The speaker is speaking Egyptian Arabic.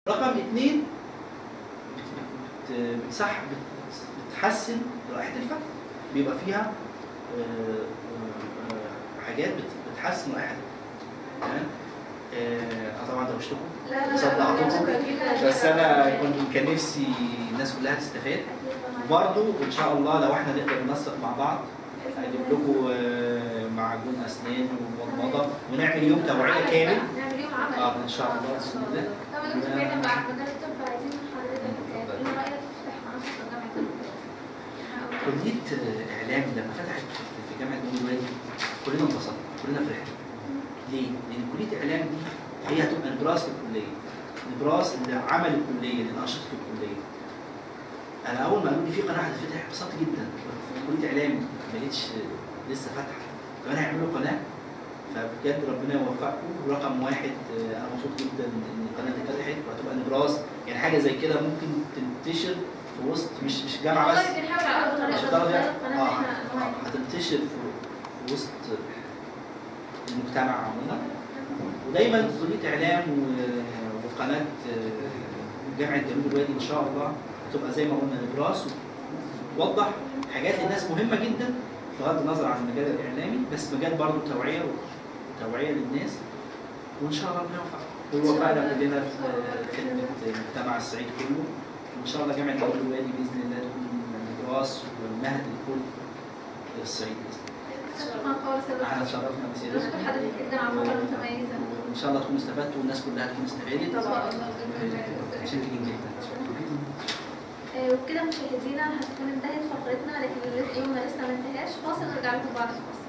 رقم اثنين بت- بت- بتصح بت- بتحسن رائحة الفم بيبقى فيها آه، آه، آه، حاجات بت- بتحسن رائحة الفم تمام آه، آه، طبعا دوشتكم لا لا صدقتكم لا بس انا كنت كان نفسي الناس كلها تستفاد برضو ان شاء الله لو احنا نقدر ننسق مع بعض هجيب لكم آه، معجون اسنان ومضمضه ونعمل يوم توعيه كامل نعمل يوم عمل اه ان شاء الله باذن الله طب انا كنت بعيدا بقى عن مجال الطب عايزين من حضرتك ايه رايك تفتح منصه في جامعه القدس؟ كليه آه، اعلام لما فتحت في جامعه نور الوادي كلنا انبسطنا كلنا فرحنا ليه؟ لان كليه اعلام دي هي هتبقى نبراس للكليه نبراس لعمل الكليه لانشطه الكليه انا اول ما قالوا لي في قناه هتفتح انبسطت جدا كليه اعلام ما لقيتش لسه فاتحه كمان هيعملوا قناه فبجد ربنا يوفقكم ورقم واحد آه، انا مبسوط جدا ان القناه دي فتحت وهتبقى نبراس يعني حاجه زي كده ممكن تنتشر في وسط مش مش جامعه بس والله بنحاول على قد مش طريقه درجة القناه اه احنا آه، هتنتشر في في وسط المجتمع عموما ودايما كليه اعلام و- وقناه آه، جامعه جنوب الوادي ان شاء الله هتبقى زي ما قلنا نبراس وتوضح حاجات للناس مهمه جدا بغض النظر عن المجال الاعلامي بس مجال برضه توعيه وتوعيه للناس وان شاء الله ربنا يوفقنا ويوفقنا كلنا في خدمه المجتمع السعيد كله وان شاء الله جامعه جنوب الوادي باذن الله تكون نبراس والمهد لكل الصعيد باذن شكرا خالص يا الله احنا دكتور اتشرفنا بشكر بسيادتكم حضرتك جدا على المحاضره المتميزه وان شاء الله تكونوا استفدتوا والناس كلها تكون استفادت ان شاء الله بإذن الله. شاكرين جدا آه، وبكده مشاهدينا هتكون انتهت فقرتنا لكن اليوم لسه ما انتهاش فاصل نرجع لكم بعد الفاصل